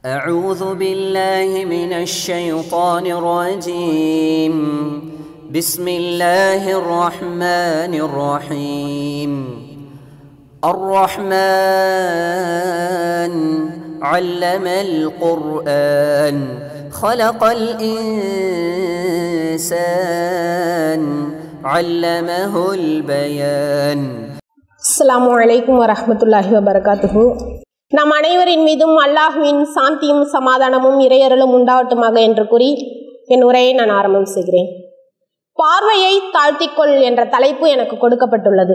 أعوذ بالله من الشيطان الرجيم بسم الله الرحمن الرحيم الرحمن علم القرآن خلق الإنسان علمه البيان அஸ்ஸலாமு அலைக்கும் வரஹ்மத்துல்லாஹி வபரகாத்துஹு நம் அனைவரின் மீதும் அல்லாஹுவின் சாந்தியும் சமாதானமும் இறையருளும் உண்டாவட்டுமாக என்று கூறி என் உரையை நான் ஆரம்பம் செய்கிறேன் பார்வையை தாழ்த்திக்கொள் என்ற தலைப்பு எனக்கு கொடுக்கப்பட்டுள்ளது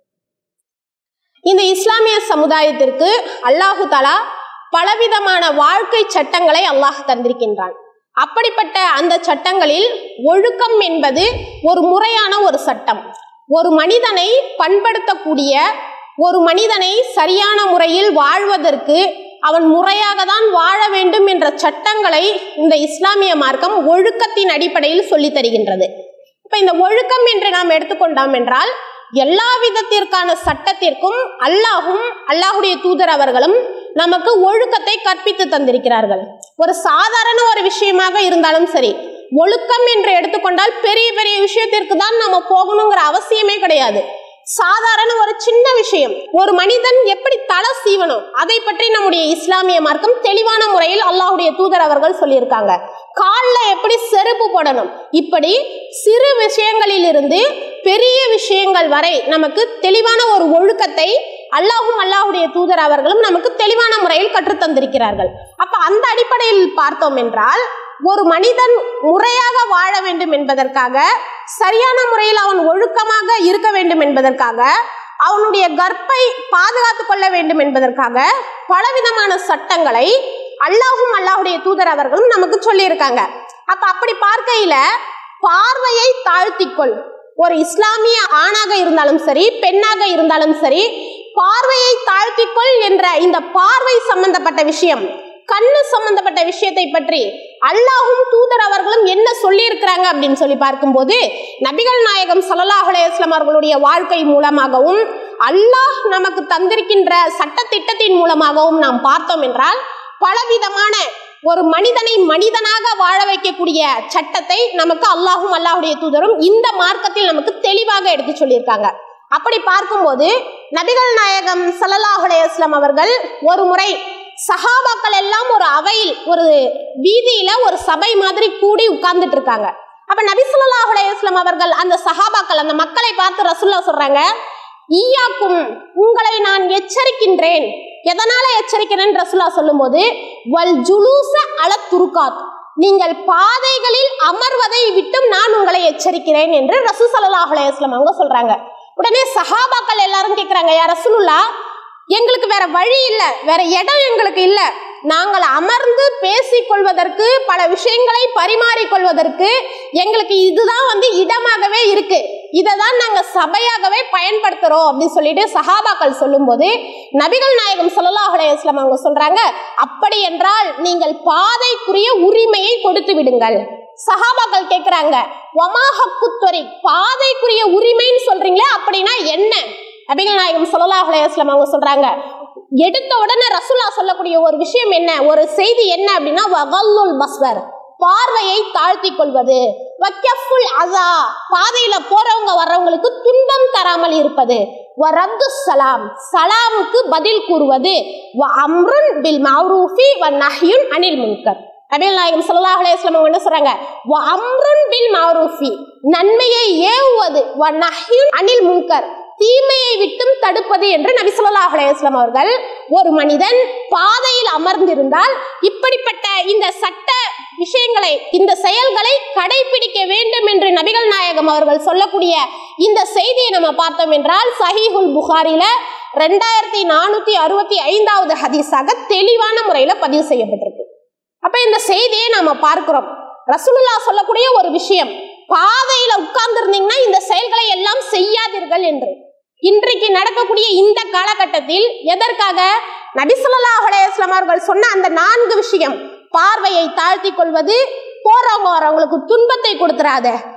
இந்த இஸ்லாமிய சமுதாயத்திற்கு அல்லாஹு தலா பலவிதமான வாழ்க்கை சட்டங்களை அல்லாஹ் தந்திருக்கின்றான் அப்படிப்பட்ட அந்த சட்டங்களில் ஒழுக்கம் என்பது ஒரு முறையான ஒரு சட்டம் ஒரு மனிதனை பண்படுத்தக்கூடிய ஒரு மனிதனை சரியான முறையில் வாழ்வதற்கு அவன் முறையாக தான் வாழ வேண்டும் என்ற சட்டங்களை இந்த இஸ்லாமிய மார்க்கம் ஒழுக்கத்தின் அடிப்படையில் சொல்லித் தருகின்றது இப்ப இந்த ஒழுக்கம் என்று நாம் எடுத்துக்கொண்டோம் என்றால் எல்லா விதத்திற்கான சட்டத்திற்கும் அல்லாஹும் அல்லாஹுடைய தூதர் அவர்களும் நமக்கு ஒழுக்கத்தை கற்பித்து தந்திருக்கிறார்கள் ஒரு சாதாரண ஒரு விஷயமாக இருந்தாலும் சரி ஒழுக்கம் என்று எடுத்துக்கொண்டால் பெரிய பெரிய விஷயத்திற்கு தான் நம்ம போகணுங்கிற அவசியமே கிடையாது சாதாரண ஒரு சின்ன விஷயம் ஒரு மனிதன் எப்படி தலை சீவணும் அதை பற்றி நம்முடைய இஸ்லாமிய மார்க்கம் தெளிவான முறையில் அல்லாஹுடைய தூதர் அவர்கள் சொல்லியிருக்காங்க காலில் எப்படி செருப்பு போடணும் இப்படி சிறு விஷயங்களில் இருந்து பெரிய விஷயங்கள் வரை நமக்கு தெளிவான ஒரு ஒழுக்கத்தை அல்லாஹும் அல்லாஹுடைய தூதர் அவர்களும் நமக்கு தெளிவான முறையில் கற்றுத்தந்திருக்கிறார்கள் அப்ப அந்த அடிப்படையில் பார்த்தோம் என்றால் ஒரு மனிதன் முறையாக வாழ வேண்டும் என்பதற்காக சரியான முறையில் அவன் ஒழுக்கமாக இருக்க வேண்டும் என்பதற்காக அவனுடைய கற்பை பாதுகாத்து கொள்ள வேண்டும் என்பதற்காக பலவிதமான சட்டங்களை அல்லாஹும் அல்லாஹுடைய தூதர் அவர்களும் நமக்கு சொல்லியிருக்காங்க அப்ப அப்படி பார்க்கையில பார்வையை தாழ்த்திக்கொள் ஒரு இஸ்லாமிய ஆணாக இருந்தாலும் சரி பெண்ணாக இருந்தாலும் சரி பார்வையை தாழ்த்திக்கொள் என்ற இந்த பார்வை சம்பந்தப்பட்ட விஷயம் கண்ணு சம்பந்தப்பட்ட விஷயத்தை பற்றி அல்லாஹும் தூதர் அவர்களும் என்ன சொல்லியிருக்கிறாங்க அப்படின்னு சொல்லி பார்க்கும்போது நபிகள் நாயகம் சல்லாஹ் அலையம் அவர்களுடைய வாழ்க்கை மூலமாகவும் அல்லாஹ் நமக்கு தந்திருக்கின்ற சட்ட திட்டத்தின் மூலமாகவும் நாம் பார்த்தோம் என்றால் பலவிதமான ஒரு மனிதனை மனிதனாக வாழ வைக்கக்கூடிய சட்டத்தை நமக்கு அல்லாஹும் அல்லாஹுடைய தூதரும் இந்த மார்க்கத்தில் நமக்கு தெளிவாக எடுத்து சொல்லியிருக்காங்க அப்படி பார்க்கும்போது நபிகள் நாயகம் சல்லல்லாஹ் அலையம் அவர்கள் ஒரு முறை சஹாபாக்கள் எல்லாம் ஒரு அவையில் ஒரு வீதியில ஒரு சபை மாதிரி கூடி உட்கார்ந்துட்டு இருக்காங்க அப்ப நபி சொல்லாஹ் அலையம் அவர்கள் அந்த சஹாபாக்கள் அந்த மக்களை பார்த்து ரசுல்லா சொல்றாங்க ஈயாக்கும் உங்களை நான் எச்சரிக்கின்றேன் எதனால எச்சரிக்கிறேன் ரசுல்லா சொல்லும்போது வல் ஜுலூச அல துருக்காத் நீங்கள் பாதைகளில் அமர்வதை விட்டும் நான் உங்களை எச்சரிக்கிறேன் என்று ரசூ சல்லாஹ் அலையம் அவங்க சொல்றாங்க உடனே சஹாபாக்கள் எல்லாரும் கேட்கிறாங்க யார் ரசூலுல்லா எங்களுக்கு வேற வழி இல்லை வேற இடம் எங்களுக்கு இல்லை நாங்கள் அமர்ந்து பேசிக்கொள்வதற்கு பல விஷயங்களை பரிமாறிக்கொள்வதற்கு எங்களுக்கு இதுதான் வந்து இடமாகவே இருக்கு இதை தான் நாங்கள் சபையாகவே பயன்படுத்துறோம் அப்படின்னு சொல்லிட்டு சஹாபாக்கள் சொல்லும்போது நபிகள் நாயகம் சொல்லலாஹ் அலையம் அவங்க சொல்றாங்க அப்படி என்றால் நீங்கள் பாதைக்குரிய உரிமையை கொடுத்து விடுங்கள் சஹாபாக்கள் கேட்கிறாங்க ஒமாஹக்குத்துவரி பாதைக்குரிய உரிமைன்னு சொல்றீங்களே அப்படின்னா என்ன நபிகள் நாயகம் சொல்லலாஹ் அலையம் அவங்க சொல்றாங்க எடுத்த உடனே ரசுல்லா சொல்லக்கூடிய ஒரு விஷயம் என்ன ஒரு செய்தி என்ன அப்படின்னா வகல்லுல் பஸ்வர் பார்வையை தாழ்த்தி கொள்வது வக்கஃபுல் அதா பாதையில போறவங்க வர்றவங்களுக்கு துன்பம் தராமல் இருப்பது வரத்து சலாம் சலாமுக்கு பதில் கூறுவது வ அம்ருன் பில் மௌரூஃபி வ நஹ்யுன் அனில் முன்கர் நபிகள் நாயகம் சல்லாஹ் அலையம் என்ன சொல்றாங்க வ அம்ருன் பில் மௌரூஃபி நன்மையை ஏவுவது வ நஹ்யுன் அனில் முன்கர் தீமையை விட்டும் தடுப்பது என்று நபி சொல்லாஹ் அலையம் அவர்கள் ஒரு மனிதன் பாதையில் அமர்ந்திருந்தால் இப்படிப்பட்ட இந்த சட்ட விஷயங்களை இந்த செயல்களை கடைபிடிக்க வேண்டும் என்று நபிகள் நாயகம் அவர்கள் சொல்லக்கூடிய இந்த செய்தியை நம்ம பார்த்தோம் என்றால் சஹீஹுல் புகாரில ரெண்டாயிரத்தி நானூத்தி அறுபத்தி ஐந்தாவது ஹதீஸாக தெளிவான முறையில பதிவு செய்யப்பட்டிருக்கு அப்ப இந்த செய்தியை நாம பார்க்கிறோம் ரசூலுல்லா சொல்லக்கூடிய ஒரு விஷயம் பாதையில உட்கார்ந்து இருந்தீங்கன்னா இந்த செயல்களை எல்லாம் செய்யாதீர்கள் என்று இன்றைக்கு நடக்கக்கூடிய இந்த காலகட்டத்தில் எதற்காக நபிசுல்லாஹ் அலையம் அவர்கள் சொன்ன அந்த நான்கு விஷயம் பார்வையை தாழ்த்தி கொள்வது போறவங்க வரவங்களுக்கு துன்பத்தை கொடுத்துறாத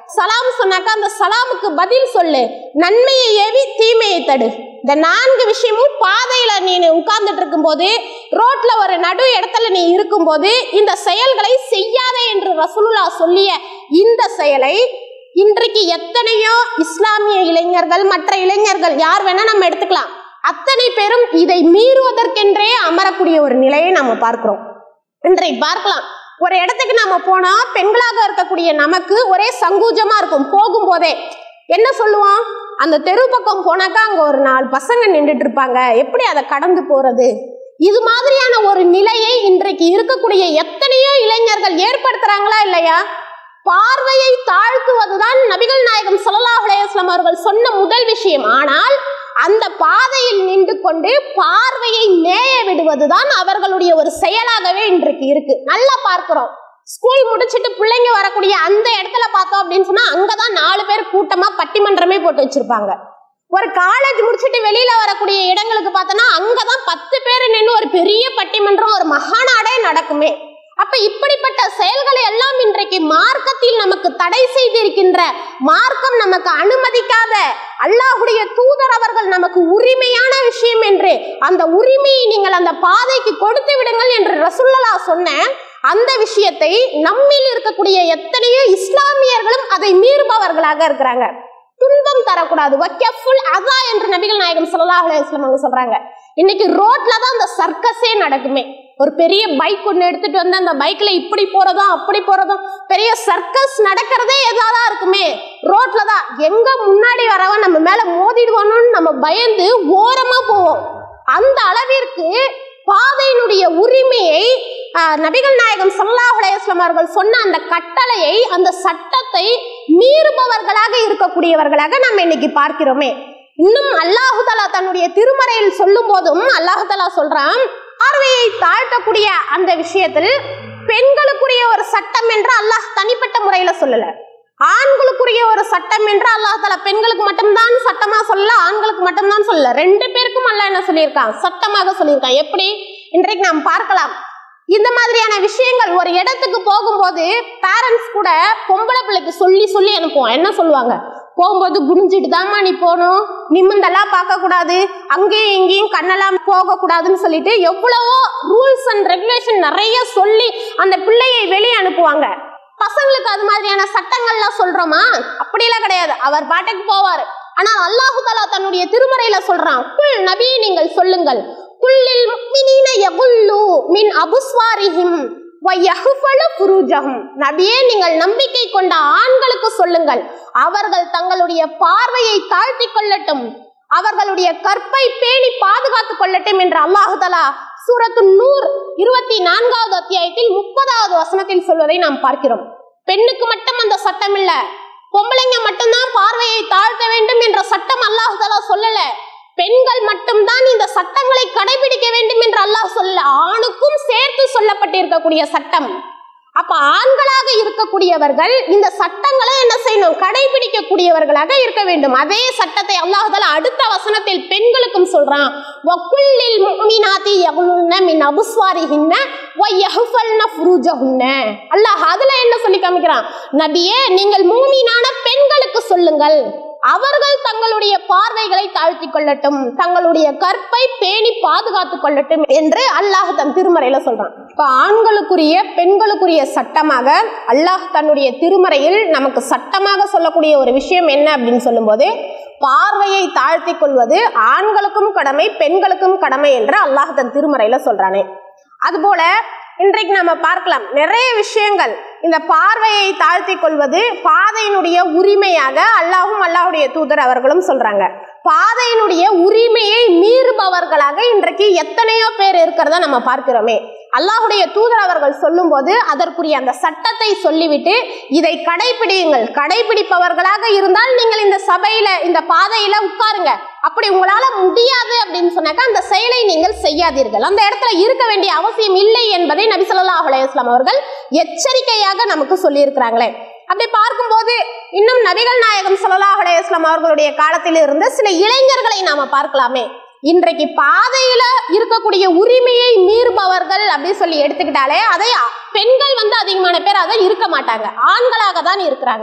சலாம் சொன்னாக்கா அந்த சலாமுக்கு பதில் சொல்லு நன்மையை ஏவி தீமையை தடு இந்த நான்கு விஷயமும் பாதையில நீ உட்கார்ந்துட்டு இருக்கும்போது ரோட்ல ஒரு நடு இடத்துல நீ இருக்கும்போது இந்த செயல்களை செய்யாதே என்று ரசூலுல்லா சொல்லிய இந்த செயலை இன்றைக்கு எத்தனையோ இஸ்லாமிய இளைஞர்கள் மற்ற இளைஞர்கள் யார் வேணா நம்ம எடுத்துக்கலாம் அத்தனை பேரும் இதை மீறுவதற்கென்றே அமரக்கூடிய ஒரு நிலையை நம்ம பார்க்கிறோம் இன்றைக்கு பார்க்கலாம் ஒரு இடத்துக்கு நம்ம போனா பெண்களாக இருக்கக்கூடிய நமக்கு ஒரே சங்கூஜமா இருக்கும் போகும்போதே என்ன சொல்லுவோம் அந்த தெரு பக்கம் போனாக்கா அங்க ஒரு நாலு பசங்க நின்றுட்டு இருப்பாங்க எப்படி அதை கடந்து போறது இது மாதிரியான ஒரு நிலையை இன்றைக்கு இருக்கக்கூடிய எத்தனையோ இளைஞர்கள் ஏற்படுத்துறாங்களா இல்லையா பார்வையை தாழ்த்துவதுதான் நபிகள் நாயகம் ஸல்லல்லாஹு அலைஹி வஸல்லம் அவர்கள் சொன்ன முதல் விஷயம் ஆனால் அந்த பாதையில் நின்று கொண்டு பார்வையை மேய விடுவதுதான் அவர்களுடைய ஒரு செயலாகவே இன்றைக்கு இருக்கு நல்லா பார்க்கிறோம் ஸ்கூல் முடிச்சிட்டு பிள்ளைங்க வரக்கூடிய அந்த இடத்துல பார்த்தோம் அப்படின்னு சொன்னா அங்கதான் நாலு பேர் கூட்டமா பட்டிமன்றமே போட்டு வச்சிருப்பாங்க ஒரு காலேஜ் முடிச்சிட்டு வெளியில வரக்கூடிய இடங்களுக்கு பார்த்தோன்னா அங்கதான் பத்து பேர் நின்று ஒரு பெரிய பட்டிமன்றம் ஒரு மகாநாடே நடக்குமே அப்ப இப்படிப்பட்ட செயல்களை எல்லாம் இன்றைக்கு மார்க்கத்தில் நமக்கு தடை செய்திருக்கின்ற மார்க்கம் நமக்கு அனுமதிக்காத அல்லாஹுடைய தூதர் அவர்கள் நமக்கு உரிமையான விஷயம் என்று அந்த உரிமையை நீங்கள் அந்த பாதைக்கு கொடுத்து விடுங்கள் என்று ரசுல்லலா சொன்ன அந்த விஷயத்தை நம்மில் இருக்கக்கூடிய எத்தனையோ இஸ்லாமியர்களும் அதை மீறுபவர்களாக இருக்கிறாங்க துன்பம் தரக்கூடாது வக்கஃபுல் அதா என்று நபிகள் நாயகம் ஸல்லல்லாஹு அலைஹி வஸல்லம் அவங்க சொல்றாங்க இன்னைக்கு ரோட்ல தான் அந்த சர்க்கஸே நடக்குமே ஒரு பெரிய பைக் ஒன்று எடுத்துட்டு வந்து அந்த பைக்ல இப்படி போறதும் அப்படி போறதும் பெரிய சர்க்கஸ் நடக்கிறதே எதாதான் இருக்குமே ரோட்ல தான் எங்க முன்னாடி வரவன் நம்ம மேல மோதிடுவானோன்னு நம்ம பயந்து ஓரமா போவோம் அந்த அளவிற்கு பாதையினுடைய உரிமையை ஆஹ், நபிகள் நாயகம் ஸல்லல்லாஹு அலைஹி வஸல்லம் அவர்கள் சொன்ன அந்த கட்டளையை அந்த சட்டத்தை மீறுபவர்களாக இருக்கக்கூடியவர்களாக நம்ம இன்னைக்கு பார்க்கிறோமே இன்னும் அல்லாஹு தஆலா தன்னுடைய திருமறையில் சொல்லும் போதும் அல்லாஹு தஆலா சொல்றான் பார்வையை தாழ்த்தக்கூடிய அந்த விஷயத்தில் பெண்களுக்குரிய ஒரு சட்டம் என்று அல்லாஹ் தனிப்பட்ட முறையில சொல்லல ஆண்களுக்குரிய ஒரு சட்டம் என்று அல்லாஹ் தஆலா பெண்களுக்கு மட்டும்தான் சட்டமா சொல்ல ஆண்களுக்கு மட்டும்தான் சொல்லல ரெண்டு பேருக்கும் அல்லாஹ் என்ன சொல்லியிருக்கான் சட்டமாக சொல்லியிருக்கான் எப்படி இன்றைக்கு நாம் பார்க்கலாம் இந்த மாதிரியான விஷயங்கள் ஒரு இடத்துக்கு போகும்போது பேரண்ட்ஸ் கூட பொம்பளை பிள்ளைக்கு சொல்லி சொல்லி அனுப்புவோம் என்ன சொல்லுவாங்க போகும்போது குனிஞ்சிட்டு தாம்மா நீ போகணும் நிமிந்தெல்லாம் பார்க்கக்கூடாது அங்கேயும் இங்கேயும் கண்ணெல்லாம் போகக்கூடாதுன்னு சொல்லிட்டு எவ்வளவோ ரூல்ஸ் அண்ட் ரெகுலேஷன் நிறைய சொல்லி அந்த பிள்ளையை வெளியே அனுப்புவாங்க பசங்களுக்கு அது மாதிரியான சட்டங்கள்லாம் சொல்றோமா அப்படியெல்லாம் கிடையாது அவர் பாட்டுக்கு போவார் ஆனால் அல்லாஹு தஆலா தன்னுடைய திருமறையில சொல்றான் குல் நபி நீங்கள் சொல்லுங்கள் குல்லில் முஃமினீன யகுல்லு மின் அபுஸ்வாரிஹிம் வயஹ்ஃபலு ஃபுரூஜஹும் நபியே நீங்கள் நம்பிக்கை கொண்ட ஆண்களுக்கு சொல்லுங்கள் அவர்கள் தங்களுடைய பார்வையை தாழ்த்திக் கொள்ளட்டும் அவர்களுடைய கற்பை பேணி பாதுகாத்துக் கொள்ளட்டும் என்று அல்லாஹு தஆலா சூரத்து நூர் இருபத்தி நான்காவது அத்தியாயத்தில் முப்பதாவது வசனத்தில் சொல்வதை நாம் பார்க்கிறோம் பெண்ணுக்கு மட்டும் அந்த சட்டம் இல்ல பொம்பளைங்க மட்டும்தான் பார்வையை தாழ்த்த வேண்டும் என்ற சட்டம் அல்லாஹு தஆலா சொல்லல பெண்கள் மட்டும்தான் இந்த சட்டங்களை கடைபிடிக்க வேண்டும் என்று அல்லாஹ் சொல்ல ஆணுக்கும் சேர்த்து சொல்லப்பட்டிருக்கக்கூடிய சட்டம் அப்ப ஆண்களாக இருக்கக்கூடியவர்கள் இந்த சட்டங்களை என்ன செய்யணும் கடைபிடிக்கக்கூடியவர்களாக இருக்க வேண்டும் அதே சட்டத்தை அல்லாஹால அடுத்த வசனத்தில் பெண்களுக்கும் சொல்றான் வக்குல்லில் முஃமினாத்தி யகுலுன்ன மின் அபுஸ்வாரிஹின்ன வயஹ்ஃபல்ன ஃபுரூஜஹுன்ன அல்லாஹ் அதுல என்ன சொல்லி காமிக்கிறான் நபியே நீங்கள் மூமினான பெண்களுக்கு சொல்லுங்கள் அவர்கள் தங்களுடைய பார்வைகளை தாழ்த்திக் கொள்ளட்டும் தங்களுடைய கற்பை பேணி பாதுகாத்துக் கொள்ளட்டும் என்று அல்லாஹ் தன் திருமறையில சொல்றான் இப்ப ஆண்களுக்குரிய பெண்களுக்குரிய சட்டமாக அல்லாஹ் தன்னுடைய திருமறையில் நமக்கு சட்டமாக சொல்லக்கூடிய ஒரு விஷயம் என்ன அப்படின்னு சொல்லும்போது பார்வையை தாழ்த்திக் கொள்வது ஆண்களுக்கும் கடமை பெண்களுக்கும் கடமை என்று அல்லாஹ் தன் திருமறையில சொல்றானே அதுபோல இன்றைக்கு நம்ம பார்க்கலாம் நிறைய விஷயங்கள் இந்த பார்வையை தாழ்த்திக் கொள்வது பாதையினுடைய உரிமையாக அல்லாஹும் அல்லாஹுடைய தூதர் அவர்களும் சொல்றாங்க பாதையினுடைய உரிமையை மீறுபவர்களாக இன்றைக்கு எத்தனையோ பேர் இருக்கிறத நம்ம பார்க்கிறோமே அல்லாஹுடைய தூதர் அவர்கள் சொல்லும்போது அதற்குரிய அந்த சட்டத்தை சொல்லிவிட்டு இதை கடைபிடியுங்கள் கடைபிடிப்பவர்களாக இருந்தால் நீங்கள் இந்த சபையில இந்த பாதையில உட்காருங்க அப்படி உங்களால முடியாது அப்படின்னு சொன்னாக்கா அந்த செயலை நீங்கள் செய்யாதீர்கள் அந்த இடத்துல இருக்க வேண்டிய அவசியம் இல்லை என்பதை நபி ஸல்லல்லாஹு அலைஹி வஸல்லம் அவர்கள் எச்சரிக்கையாக நமக்கு சொல்லியிருக்கிறாங்களே அப்படி பார்க்கும்போது இன்னும் நபிகள் நாயகம் ஸல்லல்லாஹு அலைஹி வஸல்லம் அவர்களுடைய காலத்தில் இருந்த சில இளைஞர்களை நாம பார்க்கலாமே இன்றைக்கு பாதையில இருக்கக்கூடிய உரிமையை மீறுபவர்கள் அப்படின்னு சொல்லி எடுத்துக்கிட்டாலே அதை பெண்கள் வந்து அதிகமான பேர் அதை இருக்க மாட்டாங்க ஆண்களாக தான் இருக்கிறாங்க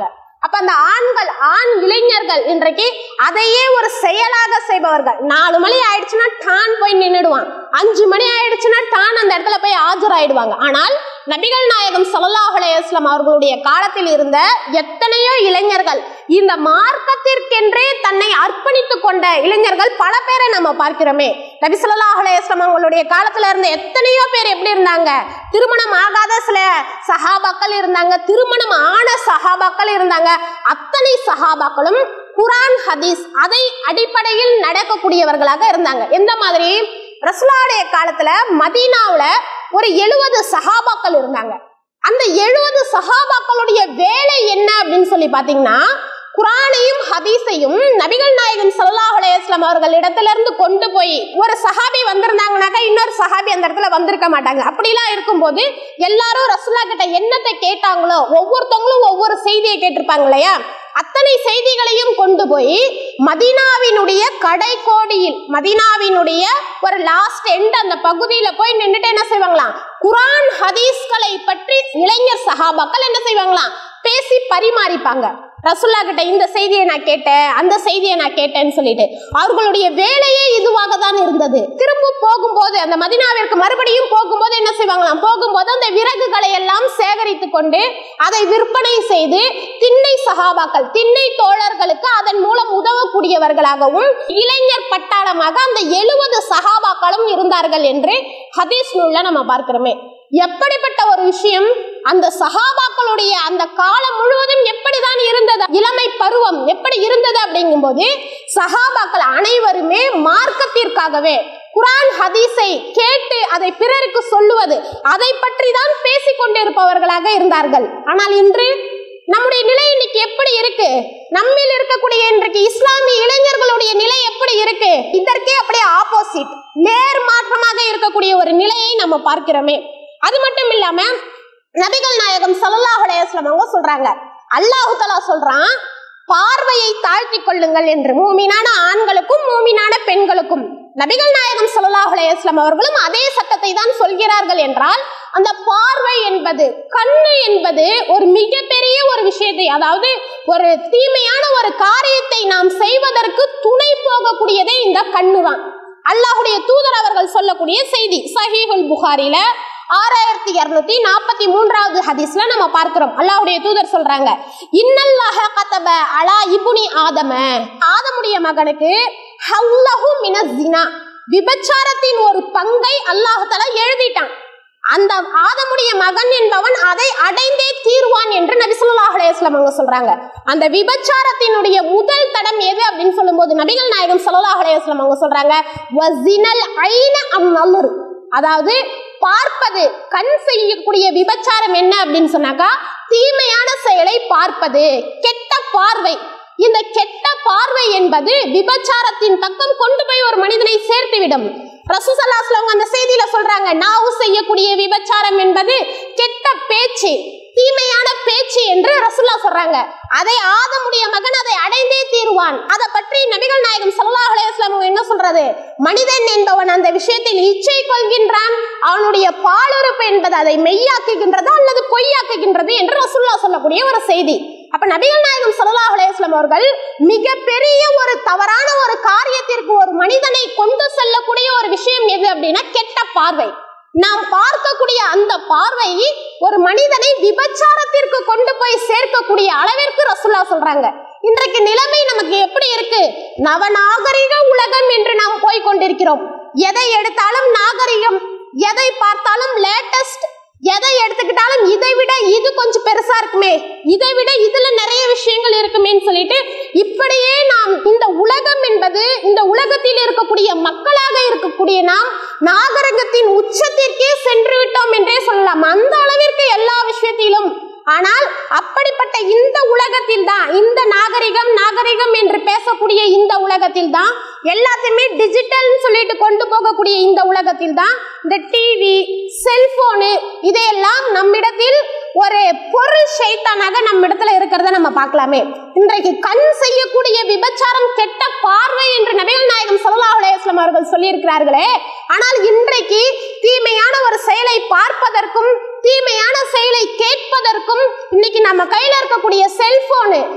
அப்ப அந்த ஆண்கள் ஆண் இளைஞர்கள் இன்றைக்கு அதையே ஒரு செயலாக செய்பவர்கள் நாலு மணி ஆயிடுச்சுன்னா டான் போய் நின்றுடுவான் அஞ்சு மணி ஆயிடுச்சுன்னா டான் அந்த இடத்துல போய் ஆஜராயிடுவாங்க ஆனால் நபிகள் நாயகம் ஸல்லல்லாஹு அலைஹி வஸல்லம் அவர்களுடைய காலத்தில் இருந்த எத்தனையோ இளைஞர்கள் இந்த மார்க்கத்திற்கென்றே தன்னை அர்ப்பணித்துக் கொண்ட இளைஞர்கள் பல பேரை நம்ம பார்க்கிறோமே நபி ஸல்லல்லாஹு அலைஹி வஸல்லம் அவங்களுடைய காலத்துல இருந்த எத்தனையோ பேர் எப்படி இருந்தாங்க திருமணம் ஆகாத சில சஹாபாக்கள் இருந்தாங்க திருமணம் ஆன சஹாபாக்கள் இருந்தாங்க அத்தனை சஹாபாக்களும் குரான் ஹதீஸ் அதை அடிப்படையில் நடக்கக்கூடியவர்களாக இருந்தாங்க எந்த மாதிரி ரசுலாடைய காலத்துல மதீனாவுல ஒரு எழுபது சஹாபாக்கள் இருந்தாங்க அந்த எழுபது சஹாபாக்களுடைய வேலை என்ன அப்படின்னு சொல்லி பாத்தீங்கன்னா குரானையும் ஹதீஸையும் நபிகள் நாயகம் ஸல்லல்லாஹு அலைஹி வஸல்லம் அவர்கள் இடத்துல இருந்து கொண்டு போய் ஒரு சஹாபி வந்திருந்தாங்கனாக்கா இன்னொரு சஹாபி அந்த இடத்துல வந்திருக்க மாட்டாங்க அப்படிலாம் இருக்கும்போது எல்லாரும் ரசூலா கிட்ட என்னத்தை கேட்டாங்களோ ஒவ்வொருத்தவங்களும் ஒவ்வொரு செய்தியை கேட்டிருப்பாங்க இல்லையா அத்தனை செய்திகளையும் கொண்டு போய் மதீனாவினுடைய கடைக்கோடியில் மதீனாவினுடைய ஒரு லாஸ்ட் எண்ட் அந்த பகுதியில போய் நின்றுட்டு என்ன செய்வாங்களாம் குரான் ஹதீஸ்களை பற்றி இளைஞர் சஹாபாக்கள் என்ன செய்வாங்களாம் பேசி பரிமாறிப்பாங்க ரசுல்லா கிட்ட இந்த செய்தியை நான் கேட்டேன் அந்த செய்தியை நான் கேட்டேன்னு சொல்லிட்டு அவர்களுடைய வேலையே இதுவாக தான் இருந்தது திரும்ப போகும்போது அந்த மதினாவிற்கு மறுபடியும் போகும்போது என்ன செய்வாங்களாம் போகும்போது அந்த விறகுகளை எல்லாம் சேகரித்து கொண்டு அதை விற்பனை செய்து திண்ணை சகாபாக்கள் திண்ணை தோழர்களுக்கு அதன் மூலம் உதவக்கூடியவர்களாகவும் இளைஞர் பட்டாளமாக அந்த எழுபது சகாபாக்களும் இருந்தார்கள் என்று ஹதீஸ் நூல்ல நம்ம பார்க்கிறோமே எப்படிப்பட்ட ஒரு விஷயம் அந்த சஹாபாக்களுடைய அந்த காலம் முழுவதும் எப்படிதான் இருந்தது இளமை பருவம் எப்படி இருந்தது அப்படிங்கும்போது சஹாபாக்கள் அனைவருமே மார்க்கத்திற்காகவே குரான் ஹதீஸை கேட்டு அதை பிறருக்கு சொல்லுவது அதை பற்றி தான் பேசிக் கொண்டிருப்பவர்களாக இருந்தார்கள் ஆனால் இன்று நம்முடைய நிலை இன்னைக்கு எப்படி இருக்கு நம்மில் இருக்கக்கூடிய இன்றைக்கு இஸ்லாமிய இளைஞர்களுடைய நிலை எப்படி இருக்கு இதற்கே அப்படியே ஆப்போசிட் நேர் மாற்றமாக இருக்கக்கூடிய ஒரு நிலையை நம்ம பார்க்கிறோமே அது மட்டும் இல்லாம நபிகள் நாயகம் ஸல்லல்லாஹு அலைஹி வஸல்லம் அவங்க சொல்றாங்க அல்லாஹு தஆலா சொல்றான் பார்வையை தாழ்த்தி கொள்ளுங்கள் என்று மூமினான ஆண்களுக்கும் மூமினான பெண்களுக்கும் நபிகள் நாயகம் ஸல்லல்லாஹு அலைஹி வஸல்லம் அவர்களும் அதே சட்டத்தை தான் சொல்கிறார்கள் என்றால் அந்த பார்வை என்பது கண்ணு என்பது ஒரு மிகப்பெரிய ஒரு விஷயத்தை அதாவது ஒரு தீமையான ஒரு காரியத்தை நாம் செய்வதற்கு துணை போகக்கூடியதே இந்த கண்ணு தான் அல்லாஹுடைய தூதர் அவர்கள் சொல்லக்கூடிய செய்தி சஹீஹுல் புகாரில ஆறாயிரத்தி இருநூத்தி நாற்பத்தி மூன்றாவது ஹதீஸ்ல நம்ம பார்க்கிறோம் அல்லாஹ்வுடைய தூதர் சொல்றாங்க இன்னல்லாஹ கதப அலா இபுனி ஆதம ஆதமுடைய மகனுக்கு ஹல்லஹு மின ஜினா விபச்சாரத்தின் ஒரு பங்கை அல்லாஹ் தஆலா எழுதிட்டான் அந்த ஆதமுடைய மகன் என்பவன் அதை அடைந்தே தீர்வான் என்று நபி ஸல்லல்லாஹு அலைஹி வஸல்லம் அவங்க சொல்றாங்க அந்த விபச்சாரத்தினுடைய முதல் தடம் எது அப்படின்னு சொல்லும்போது நபிகள் நாயகம் ஸல்லல்லாஹு அலைஹி வஸல்லம் அவங்க சொல்றாங்க வஸினல் ஐன அம் நலுர் அதாவது பார்ப்பது கண் செய்யக்கூடிய விபச்சாரம் என்ன அப்படின்னு சொன்னாக்கா தீமையான செயலை பார்ப்பது கெட்ட பார்வை இந்த கெட்ட பார்வை என்பது விபச்சாரத்தின் பக்கம் கொண்டு போய் ஒரு மனிதனை சேர்த்துவிடும் ரசூசல்லாஸ்லவங்க அந்த செய்தியில சொல்றாங்க நாவு செய்யக்கூடிய விபச்சாரம் என்பது கெட்ட பேச்சு தீமையான பேச்சு என்று ரசுல்லா சொல்றாங்க அதை ஆதமுடைய மகன் அதை அடைந்தே தீருவான் அதை பற்றி நபிகள் நாயகம் ஸல்லல்லாஹு அலைஹி வஸல்லம் என்ன சொல்றது மனிதன் என்பவன் அந்த விஷயத்தில் இச்சை கொள்கின்றான் அவனுடைய பாலுறுப்பு என்பது அதை மெய்யாக்குகின்றது அல்லது பொய்யாக்குகின்றது என்று ரசுல்லா சொல்லக்கூடிய ஒரு செய்தி அப்ப நபிகள் நாயகம் ஸல்லல்லாஹு அலைஹி வஸல்லம் அவர்கள் மிகப்பெரிய ஒரு தவறான ஒரு காரியத்திற்கு ஒரு மனிதனை கொண்டு செல்லக்கூடிய ஒரு விஷயம் எது அப்படின்னா கெட்ட பார்வை நாம் பார்க்கக்கூடிய அந்த பார்வை ஒரு மனிதனை விபச்சாரத்திற்கு கொண்டு போய் சேர்க்கக்கூடிய அளவிற்கு ரசுல்லா சொல்றாங்க இன்றைக்கு நிலைமை நமக்கு எப்படி இருக்கு நவநாகரிக உலகம் என்று நாம் போய் கொண்டிருக்கிறோம் எதை எடுத்தாலும் நாகரிகம் எதை பார்த்தாலும் லேட்டஸ்ட் எதை எடுத்துக்கிட்டாலும் இதை விட இது கொஞ்சம் பெருசா இருக்குமே இதை விட இதுல நிறைய விஷயங்கள் இருக்குமேன்னு சொல்லிட்டு இப்படியே நாம் இந்த உலகம் என்பது இந்த உலகத்தில் இருக்கக்கூடிய மக்களாக இருக்கக்கூடிய நாம் நாகரிகத்தின் உச்சத்திற்கே சென்று விட்டோம் என்றே சொல்லலாம் அந்த அளவிற்கு எல்லா விஷயத்திலும் ஆனால் அப்படிப்பட்ட இந்த உலகத்தில் தான் இந்த நாகரிகம் நாகரிகம் என்று பேசக்கூடிய இந்த உலகத்தில் தான் எல்லாத்தையுமே டிஜிட்டல்னு சொல்லிட்டு கொண்டு போகக்கூடிய இந்த உலகத்தில் தான் இந்த டிவி செல்போனு இதையெல்லாம் நம்மிடத்தில் ஒரு பொருள் ஷைத்தானாக நம்ம இடத்துல இருக்கிறத நம்ம பார்க்கலாமே இன்றைக்கு கண் செய்யக்கூடிய விபச்சாரம் கெட்ட பார்வை என்று நபிகள் நாயகம் ஸல்லல்லாஹு அலைஹி வஸல்லம் அவர்கள் சொல்லியிருக்கிறார்களே ஆனால் இன்றைக்கு தீமையான ஒரு செயலை பார்ப்பதற்கும் தீமையான செயலை கேட்பதற்கும் இன்னைக்கு நம்ம கையில இருக்கக்கூடிய செல்போனு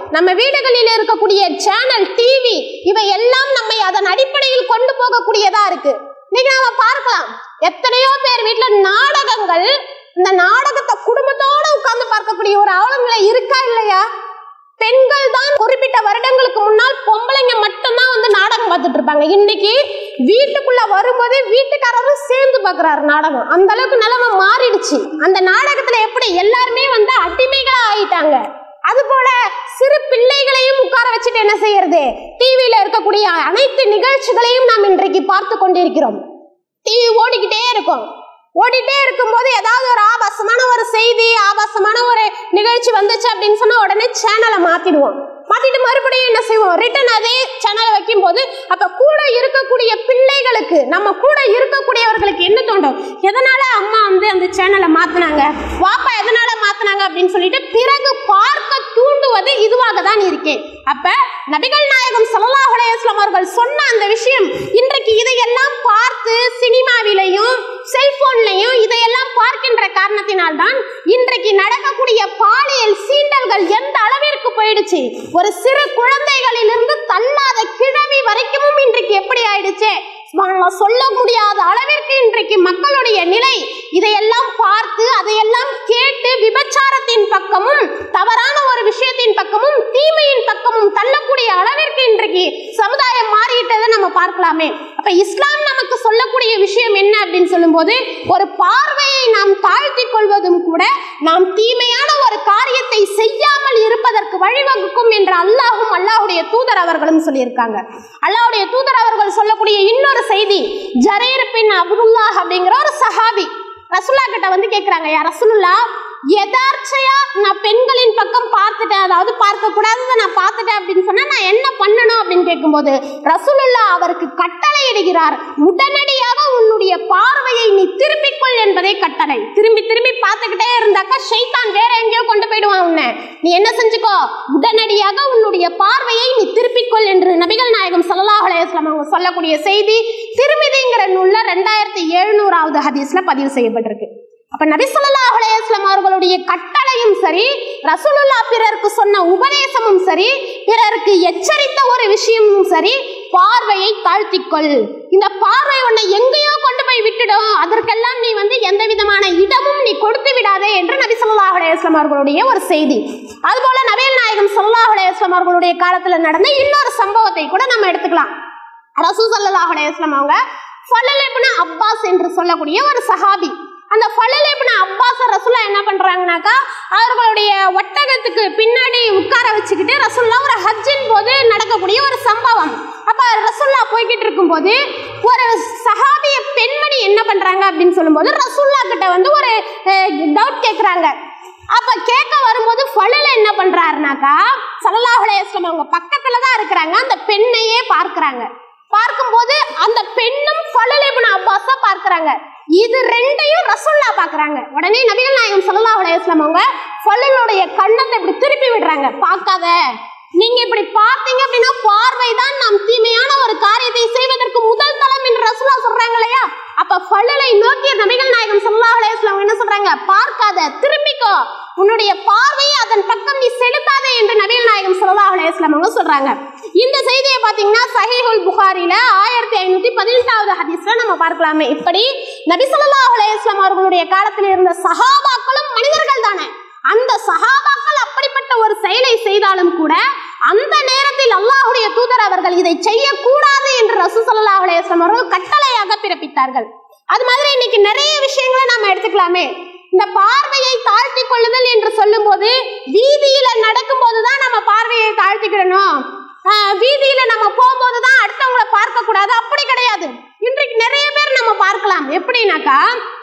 நம்ம வீடுகளில் இருக்கக்கூடிய சேனல் டிவி இவை எல்லாம் நம்மை அதன் அடிப்படையில் கொண்டு போகக்கூடியதா இருக்கு இன்னைக்கு நாம பார்க்கலாம் எத்தனையோ பேர் வீட்டுல நாடகங்கள் இந்த நாடகத்தை குடும்பத்தோட உட்கார்ந்து பார்க்கக்கூடிய ஒரு ஆளுநிலை இருக்கா இல்லையா பெண்கள் தான் குறிப்பிட்ட வருடங்களுக்கு முன்னால் பொம்பளைங்க மட்டும்தான் வந்து நாடகம் பார்த்துட்டு இருப்பாங்க இன்னைக்கு வீட்டுக்குள்ள வரும்போது வீட்டுக்காரரும் சேர்ந்து பார்க்கறாரு நாடகம் அந்த அளவுக்கு நிலைமை மாறிடுச்சு அந்த நாடகத்துல எப்படி எல்லாருமே வந்து அடிமைகளா ஆயிட்டாங்க அது போல சிறு பிள்ளைகளையும் உட்கார வச்சுட்டு என்ன செய்யறது டிவியில இருக்கக்கூடிய அனைத்து நிகழ்ச்சிகளையும் நாம் இன்றைக்கு பார்த்து கொண்டிருக்கிறோம் டிவி ஓடிக்கிட்டே இருக்கும் ஓடிட்டே இருக்கும்போது ஏதாவது ஒரு ஆபாசமான ஒரு செய்தி ஆபாசமான ஒரு நிகழ்ச்சி வந்துச்சு அப்படின்னு சொன்னா உடனே சேனலை மாத்திடுவோம் மாத்திட்டு மறுபடியும் என்ன செய்வோம் ரிட்டன் அதே சேனலை வைக்கும் போது அப்ப கூட இருக்கக்கூடிய பிள்ளைகளுக்கு நம்ம கூட இருக்கக்கூடியவர்களுக்கு என்ன தோண்டும் எதனால அம்மா வந்து அந்த சேனலை மாத்தினாங்க வாப்பா எதனால மாத்தினாங்க அப்படின்னு சொல்லிட்டு பிறகு பார்க்க தூண்டுவது இதுவாக தான் இருக்கேன் அப்ப நபிகள் நாயகம் ஸல்லல்லாஹு அலைஹி வஸல்லம் அவர்கள் சொன்ன அந்த விஷயம் இன்றைக்கு இதையெல்லாம் பார்த்து சினிமாவிலையும் செல்போன்லையும் இதையெல்லாம் பார்க்கின்ற காரணத்தினால் தான் இன்றைக்கு நடக்கக்கூடிய பாலியல் சீண்டல்கள் எந்த அளவிற்கு போயிடுச்சு ஒரு சிறு குழந்தைகளிலிருந்து தள்ளாத கிழவி வரைக்கும் இன்றைக்கு எப்படி ஆயிடுச்சு சுப்ஹானல்லாஹ், சொல்ல முடியாத அளவிற்கு இன்றைக்கு மக்களுடைய நிலை இதையெல்லாம் பார்த்து அதையெல்லாம் கேட்டு விபச்சாரத்தின் பக்கமும் தவறான ஒரு விஷயத்தின் பக்கமும் தீமையின் பக்கமும் தள்ளக்கூடிய அளவிற்கு இன்றைக்கு சமுதாயம் மாறிவிட்டதை நம்ம பார்க்கலாமே அப்ப இஸ்லாம் நமக்கு சொல்லக்கூடிய விஷயம் என்ன அப்படின்னு சொல்லும்போது ஒரு பார்வையை நாம் தாழ்த்தி கொள்வதும் கூட நாம் தீமையான ஒரு காரியத்தை செய்யாமல் இருப்பதற்கு வழிவகுக்கும் என்று அல்லாஹும் அல்லாஹுடைய தூதர் அவர்களும் சொல்லியிருக்காங்க அல்லாஹ்வுடைய தூதர் அவர்கள் சொல்லக்கூடிய இன்னொரு செய்தி ஜரீர் பின் அப்துல்லாஹ் அப்படிங்கிற ஒரு சஹாபி ரசுல்லா கிட்ட வந்து கேக்குறாங்க யா ரசூலுல்லா எதார்ச்சையா நான் பெண்களின் பக்கம் பார்த்துட்டேன் அதாவது பார்க்க கூடாததை நான் பார்த்துட்டேன் அப்படின்னு சொன்னா நான் என்ன பண்ணணும் அப்படின்னு கேட்கும்போது ரசூலுல்லா அவருக்கு கட்டளை இடுகிறார் உடனடியாக உன்னுடைய பார்வையை நீ திருப்பிக்கொள் என்பதே கட்டளை திரும்பி திரும்பி பார்த்துக்கிட்டே இருந்தாக்கா ஷைத்தான் வேற எங்கேயோ கொண்டு போயிடுவான் உன்னை நீ என்ன செஞ்சுக்கோ உடனடியாக உன்னுடைய பார்வையை நீ திருப்பிக்கொள் என்று நபிகள் நாயகம் ஸல்லல்லாஹு அலைஹி வஸல்லம் அவங்க சொல்லக்கூடிய செய்தி திருமிதிங்கிற நூல்ல ரெண்டாயிரத்தி எழுநூறாவது ஹதீஸ்ல பதிவு செய்யப்பட்டிருக்கு அப்ப நபி ஸல்லல்லாஹு அலைஹி வஸல்லம் அவர்களுடைய கட்டளையும் சரி ரசூலுல்லாஹ் பிறருக்கு சொன்ன உபதேசமும் சரி பிறருக்கு எச்சரித்த ஒரு விஷயமும் சரி பார்வையை தாழ்த்திக்கொள் இந்த பார்வை உன்னை எங்கேயோ கொண்டு போய் விட்டுடும் அதற்கெல்லாம் நீ வந்து எந்த விதமான இடமும் நீ கொடுத்து விடாதே என்று நபி ஸல்லல்லாஹு அலைஹி வஸல்லம் அவர்களுடைய ஒரு செய்தி அதுபோல நபிகள் நாயகம் ஸல்லல்லாஹு அலைஹி வஸல்லம் அவர்களுடைய காலத்துல நடந்த இன்னொரு சம்பவத்தை கூட நம்ம எடுத்துக்கலாம் ரசூல் ஸல்லல்லாஹு அலைஹி வஸல்லம் அவங்க ஃபலல் இப்னு அப்பாஸ் என்று சொல்லக்கூடிய ஒரு சஹாபி அந்த ஃபலல் இப்னு அப்பாஸ் ரசூலா என்ன பண்றாங்கனாக்கா அவர்களுடைய ஒட்டகத்துக்கு பின்னாடி உட்கார வச்சுக்கிட்டு ரசூல்லா ஒரு ஹஜ்ஜின் போது நடக்கக்கூடிய ஒரு சம்பவம் அப்ப ரசூல்லா போய்கிட்டு இருக்கும்போது ஒரு சஹாபிய பெண்மணி என்ன பண்றாங்க அப்படின்னு சொல்லும்போது ரசூல்லா கிட்ட வந்து ஒரு டவுட் கேக்குறாங்க அப்ப கேட்க வரும்போது ஃபலல் என்ன பண்றாருனாக்கா ஸல்லல்லாஹு அலைஹி வஸல்லம் அவங்க பக்கத்துல தான் இருக்கிறாங்க அந்த பெண்ணையே பார்க்கறாங்க பார்க்கும்போது அந்த பெண்ணும் ஃபலல் இப்னு அப்பாஸ பார்க்கறாங்க இது ரெண்டையும் ரசூல்லா பார்க்கறாங்க உடனே நபிகள் நாயகம் ஸல்லல்லாஹு அலைஹி வஸல்லம் அவங்க ஃபலலுடைய கண்ணத்தை இப்படி திருப்பி விடுறாங்க பார்க்காத நீங்க இப்படி பார்த்தீங்க அப்படின்னா பார்வை தான் நாம் தீமையான ஒரு காரியத்தை செய்வதற்கு முதல் தளம் என்று ரசூலா சொல்றாங்க இல்லையா அப்ப ஃபலலை நோக்கிய நபிகள் நாயகம் ஸல்லல்லாஹு அலைஹி வஸல்லம் என்ன சொல்றாங்க பார்க்காத திரும்பிக்கோ உன்னுடைய பார்வையை அதன் பக்கம் நீ செலுத்தாதே என்று நபிகள் நாயகம் ஸல்லல்லாஹு அலைஹி வஸல்லம் அவங்க சொல்றாங்க இந்த செய்தியை பாத்தீங்கன்னா சஹீஹுல் புகாரில ஆயிரத்தி ஐநூத்தி பதினெட்டாவது ஹதீஸ்ல நம்ம பார்க்கலாமே இப்படி நபி ஸல்லல்லாஹு அலைஹி வஸல்லம் அவர்களுடைய காலத்தில் இருந்த சஹாபாக்களும் மனிதர்கள் தானே அந்த சஹாபாக்கள் அப்படிப்பட்ட ஒரு செயலை செய்தாலும் கூட அந்த நேரத்தில் அல்லாஹ்வுடைய தூதர் அவர்கள் இதை செய்யக்கூடாது என்று ரசூ ஸல்லல்லாஹு அலைஹி வஸல்லம் அவர்கள் கட்டளையாக பிறப்பித்தார்கள் அது மாதிரி இன்னைக்கு நிறைய விஷயங்களை நாம எடுத்துக்கலாமே இந்த பார்வையை தாழ்த்தி கொள்ளுதல் என்று சொல்லும்போது வீதியில நடக்கும்போது தான் நம்ம பார்வையை தாழ்த்திக்கிடணும் ஆஹ் வீதியில நம்ம போகும்போது தான் அடுத்தவங்களை பார்க்க கூடாது அப்படி கிடையாது இன்றைக்கு நிறைய பேர் நம்ம பார்க்கலாம் எப்படின்னாக்கா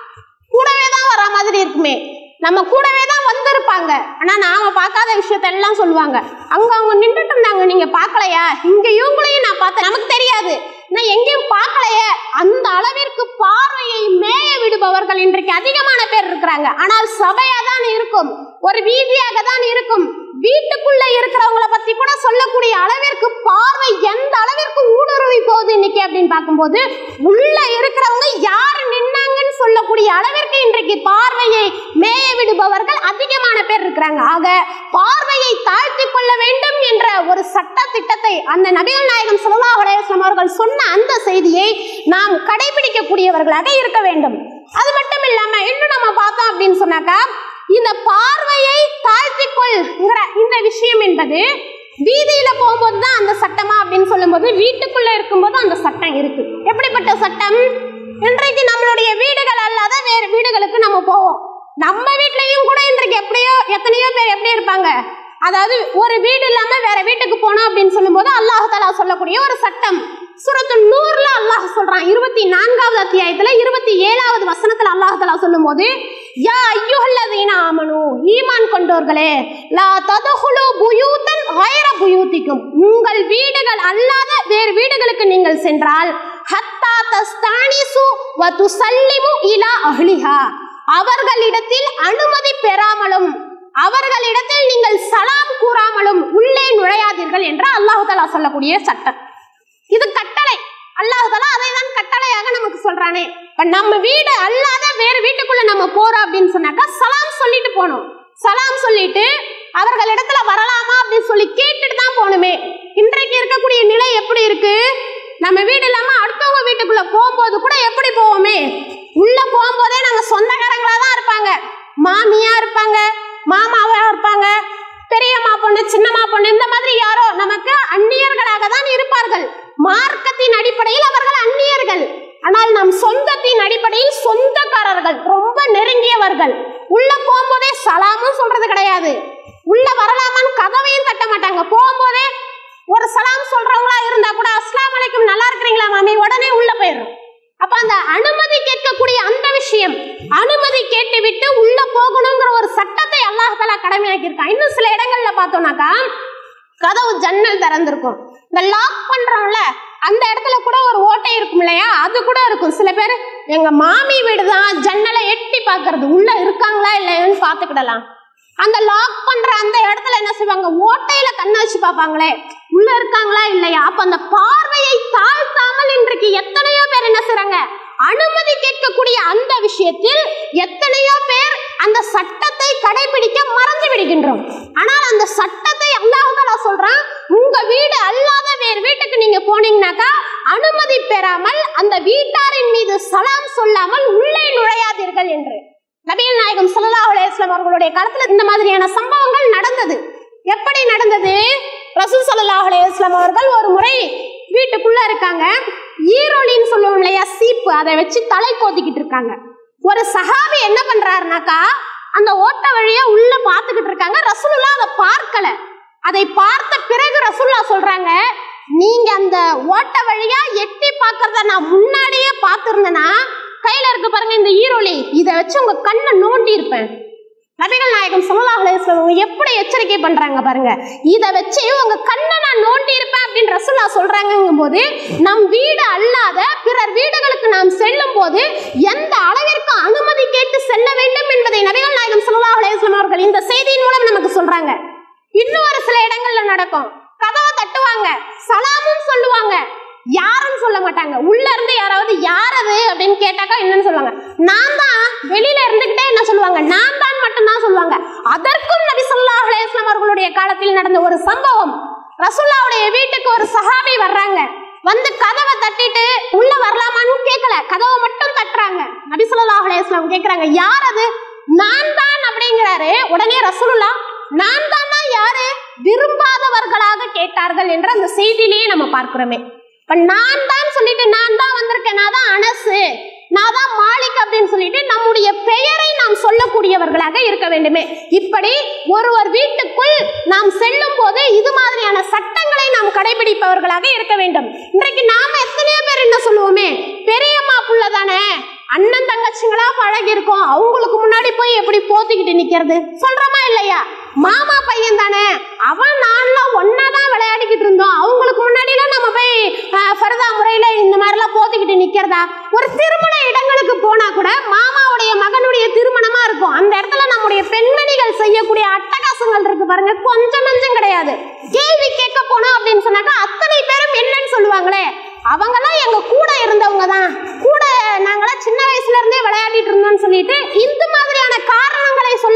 கூடவே தான் வர மாதிரி இருக்குமே நம்ம கூடவே தான் வந்திருப்பாங்க ஆனா நாம பார்க்காத விஷயத்த எல்லாம் சொல்லுவாங்க அங்க அவங்க நின்றுட்டு இருந்தாங்க நீங்க பார்க்கலையா இங்க இவங்களையும் நான் பார்த்தேன் நமக்கு தெரியாது நான் எங்கேயும் பார்க்கலையே அந்த அளவிற்கு பார்வையை மேய விடுபவர்கள் இன்றைக்கு அதிகமான பேர் இருக்கிறாங்க ஆனால் சபையா தான் இருக்கும் ஒரு வீதியாக தான் இருக்கும் வீட்டுக்குள்ள இருக்கிறவங்கள பத்தி கூட சொல்லக்கூடிய அளவிற்கு பார்வை எந்த அளவிற்கு ஊடுருவி போகுது இன்னைக்கு அப்படின்னு பார்க்கும்போது உள்ள இருக்கிறவங்க யார் நின்னாங்கன்னு சொல்லக்கூடிய அளவிற்கு இன்றைக்கு பார்வையை மேய விடுபவர்கள் அதிகமான பேர் இருக்கிறாங்க ஆக பார்வையை தாழ்த்தி கொள்ள வேண்டும் என்ற ஒரு சட்ட திட்டத்தை அந்த நபிகள் நாயகம் ஸல்லல்லாஹு அலைஹி வஸல்லம் அவர்கள் சொன்ன அந்த செய்தியை நாம் கடைபிடிக்கக்கூடியவர்களாக இருக்க வேண்டும் அது மட்டும் இல்லாம இன்னும் நம்ம பார்த்தோம் அப்படின்னு சொன்னாக்கா இந்த பார்வையை தாழ்த்திக் கொள்ங்கிற இந்த விஷயம் என்பது வீதியில போகும்போது தான் அந்த சட்டமா அப்படின்னு சொல்லும்போது வீட்டுக்குள்ள இருக்கும்போது அந்த சட்டம் இருக்கு எப்படிப்பட்ட சட்டம் இன்றைக்கு நம்மளுடைய வீடுகள் அல்லாத வேறு வீடுகளுக்கு நம்ம போவோம் நம்ம வீட்லயும் கூட இன்றைக்கு எப்படியோ எத்தனையோ பேர் எப்படி இருப்பாங்க அதாவது ஒரு வீடு இல்லாம வேற வீட்டுக்கு போனோம் அப்படின்னு சொல்லும்போது அல்லாஹ் தஆலா சொல்லக்கூடிய ஒரு சட்டம் சூரத்து நூறுல அல்லாஹ் சொல்றான் இருபத்தி நான்காவது அத்தியாயத்துல இருபத்தி ஏழாவது வசனத்துல அல்லாஹ் தஆலா சொல்லும்போது யா ஐயுஹல்லதீன ஆமனு ஈமான் கொண்டோர்களே லா ததுகுலு புயூதன் கைர புயூத்திக்கும் உங்கள் வீடுகள் அல்லாத வேறு வீடுகளுக்கு நீங்கள் சென்றால் ஹத்தா தஸ்தானிசு வ துசல்லிமு இலா அஹ்லிஹா அவர்களிடத்தில் அனுமதி பெறாமலும் அவர்களிடத்தில் நீங்கள் சலாம் கூறாமலும் உள்ளே நுழையாதீர்கள் என்று அல்லாஹு தஆலா சொல்லக்கூடிய சட்டம் இது கட்டளை அல்லாஹ் தஆலா அதை தான் கட்டளையாக நமக்கு சொல்றானே இப்ப நம்ம வீடு அல்லாத வேறு வீட்டுக்குள்ள நம்ம போறோம் அப்படின்னு சொன்னாக்கா சலாம் சொல்லிட்டு போகணும் சலாம் சொல்லிட்டு அவர்களிடத்துல வரலாமா அப்படின்னு சொல்லி கேட்டுட்டு தான் போகணுமே இன்றைக்கு இருக்கக்கூடிய நிலை எப்படி இருக்கு நம்ம வீடு இல்லாம அடுத்தவங்க வீட்டுக்குள்ள போகும்போது கூட எப்படி போவோமே உள்ள போகும்போதே நாங்க சொந்தக்காரங்களா தான் இருப்பாங்க மாமியா இருப்பாங்க மாமாவா இருப்பாங்க பெரியம்மா பொண்ணு சின்னம்மா பொண்ணு இந்த மாதிரி யாரோ நமக்கு அந்நியர்களாக தான் இருப்பார்கள் மார்க்கத்தின் அடிப்படையில் அவர்கள் அந்நியர்கள் ஆனால் நம் சொந்தத்தின் அடிப்படையில் சொந்தக்காரர்கள் ரொம்ப நெருங்கியவர்கள் உள்ள போகும்போதே சலாமும் சொல்றது கிடையாது உள்ள வரலாமான்னு கதவையும் தட்ட மாட்டாங்க போகும்போதே ஒரு சலாம் சொல்றவங்களா இருந்தா கூட அஸ்லாம் வலைக்கும் நல்லா இருக்கிறீங்களா மாமி உடனே உள்ள போயிடும் அப்ப அந்த அனுமதி கேட்கக்கூடிய அந்த விஷயம் அனுமதி கேட்டு விட்டு உள்ள போகணுங்கிற ஒரு சட்டத்தை அல்லாஹ் தஆலா கடமையாக்கி இருக்கான் இன்னும் சில இடங்கள்ல பார்த்தோம்னாக்கா கதவு ஜன்னல் திறந்திருக்கும் இந்த லாக் பண்றோம்ல அந்த இடத்துல கூட ஒரு ஓட்டை இருக்கும் இல்லையா அது கூட இருக்கும் சில பேர் எங்க மாமி வீடு தான் ஜன்னலை எட்டி பார்க்கிறது உள்ள இருக்காங்களா இல்லையான்னு பார்த்துக்கிடலாம் அந்த லாக் பண்ற அந்த இடத்துல என்ன செய்வாங்க ஓட்டையில கண்ணை வச்சு பார்ப்பாங்களே உள்ள இருக்காங்களா இல்லையா அப்ப அந்த பார்வையை தாழ்த்தாமல் இன்றைக்கு எத்தனையோ பேர் என்ன செய்றாங்க அனுமதி கேட்கக்கூடிய அந்த விஷயத்தில் எத்தனையோ பேர் அந்த சட்டத்தை கடைபிடிக்க மறந்து விடுகின்றோம் ஆனால் அந்த சட்டத்தை அல்லாஹால சொல்றான் உங்க வீடு அல்லாத வேறு வீட்டுக்கு நீங்க போனீங்கன்னாக்கா அனுமதி பெறாமல் அந்த வீட்டாரின் மீது சலாம் சொல்லாமல் உள்ளே நுழையாதீர்கள் என்று நபிகள் நாயகம் ஸல்லல்லாஹு அலைஹி வஸல்லம் அவர்களுடைய காலத்துல இந்த மாதிரியான சம்பவங்கள் நடந்தது எப்படி நடந்தது ரசூல் ஸல்லல்லாஹு அலைஹி வஸல்லம் அவர்கள் ஒரு முறை வீட்டுக்குள்ள இருக்காங்க ஈரொலின்னு சொல்லுவோம் இல்லையா சீப்பு அதை வச்சு தலை கோத்திக்கிட்டு இருக்காங்க ஒரு சஹாபி என்ன பண்றாருனாக்கா அந்த ஓட்ட வழியா உள்ள பார்த்துக்கிட்டு இருக்காங்க ரசூலுல்லா அதை பார்க்கல அதை பார்த்த பிறகு ரசூல்லா சொல்றாங்க நீங்க அந்த ஓட்ட வழியா எட்டி பார்க்கறத நான் முன்னாடியே பார்த்திருந்தேன்னா கையில இருக்கு பாருங்க இந்த ஈரொலி இதை வச்சு உங்க கண்ணை நோண்டி இருப்பேன் நபிகள் நாயகம் ஸல்லல்லாஹு அலைஹி வஸல்லம் எப்படி எச்சரிக்கை பண்றாங்க பாருங்க இதை வச்சு உங்க கண்ணை நான் நோண்டி இருப்பேன் அப்படின்னு ரசூல்லா சொல்றாங்கங்கும் போது நம் வீடு அல்லாத பிறர் வீடுகளுக்கு நாம் செல்லும் போது எந்த அளவிற்கு அனுமதி கேட்டு செல்ல வேண்டும் என்பதை நபிகள் நாயகம் ஸல்லல்லாஹு அலைஹி வஸல்லம் அவர்கள் இந்த செய்தியின் மூலம் நமக்கு சொல்றாங்க இன்னும் ஒரு சில இடங்கள்ல நடக்கும் கதவை தட்டுவாங்க சலாமும் சொல்லுவாங்க யாருன்னு சொல்ல மாட்டாங்க உள்ள இருந்து யாராவது யாரது அப்படின்னு கேட்டாக்கா என்னன்னு சொல்லுவாங்க நான் தான் வெளியில இருந்துகிட்டே என்ன சொல்லுவாங்க நான் தான் மட்டும்தான் சொல்லுவாங்க அதற்கும் நபி ஸல்லல்லாஹு அலைஹி வஸல்லம் அவர்களுடைய காலத்தில் நடந்த ஒரு சம்பவம் ரசூல்லாவுடைய வீட்டுக்கு ஒரு சஹாபி வர்றாங்க வந்து கதவை தட்டிட்டு உள்ள வரலாமான்னு கேட்கல கதவை மட்டும் தட்டுறாங்க நபி ஸல்லல்லாஹு அலைஹி வஸல்லம் கேக்குறாங்க யார் அது நான் தான் அப்படிங்கிறாரு உடனே ரசூலுல்லா நான் தான் யாரு விரும்பாதவர்களாக கேட்டார்கள் என்ற அந்த செய்தியிலேயே நம்ம பார்க்கிறோமே இப்ப நான் தான் சொல்லிட்டு நான் தான் வந்திருக்கேன் நான் தான் அனசு நான் தான் மாலிக் அப்படின்னு சொல்லிட்டு நம்முடைய பெயரை நாம் சொல்லக்கூடியவர்களாக இருக்க வேண்டுமே இப்படி ஒருவர் வீட்டுக்குள் நாம் செல்லும் போது இது மாதிரியான சட்டங்களை நாம் கடைபிடிப்பவர்களாக இருக்க வேண்டும் இன்றைக்கு நாம எத்தனையோ பேர் என்ன சொல்லுவோமே பெரியம்மா புள்ள தானே அண்ணன் தங்கச்சிங்களா பழகி இருக்கோம் அவங்களுக்கு முன்னாடி போய் எப்படி போத்திக்கிட்டு நிக்கிறது சொல்றோமா இல்லையா மாமா பையன் தானே அவன் நான்லாம் ஒன்னா தான் விளையாடிக்கிட்டு இருந்தோம் அவங்களுக்கு முன்னாடிலாம் நம்ம போய் ஆஹ், ஃபர்தா முறையில இந்த மாதிரிலாம் போத்திக்கிட்டு நிக்கிறதா ஒரு திருமண இடங்களுக்கு போனா கூட மாமாவுடைய மகனுடைய திருமணமா இருக்கும் அந்த இடத்துல நம்முடைய பெண்மணிகள் செய்யக்கூடிய அட்டகாசங்கள் இருக்கு பாருங்க கொஞ்சம் நஞ்சம் கிடையாது கேள்வி கேட்க போனோம் அப்படின்னு சொன்னாக்கா அத்தனை பேரும் என்னன்னு சொல்லுவாங்களே அவங்கெல்லாம் எங்க கூட இருந்தவங்க தான் கூட நாங்களாம் சின்ன வயசுல இருந்தே விளையாடிட்டு இருந்தோம்னு சொல்லிட்டு இந்த மாதிரியான காரணங்களை சொல்லி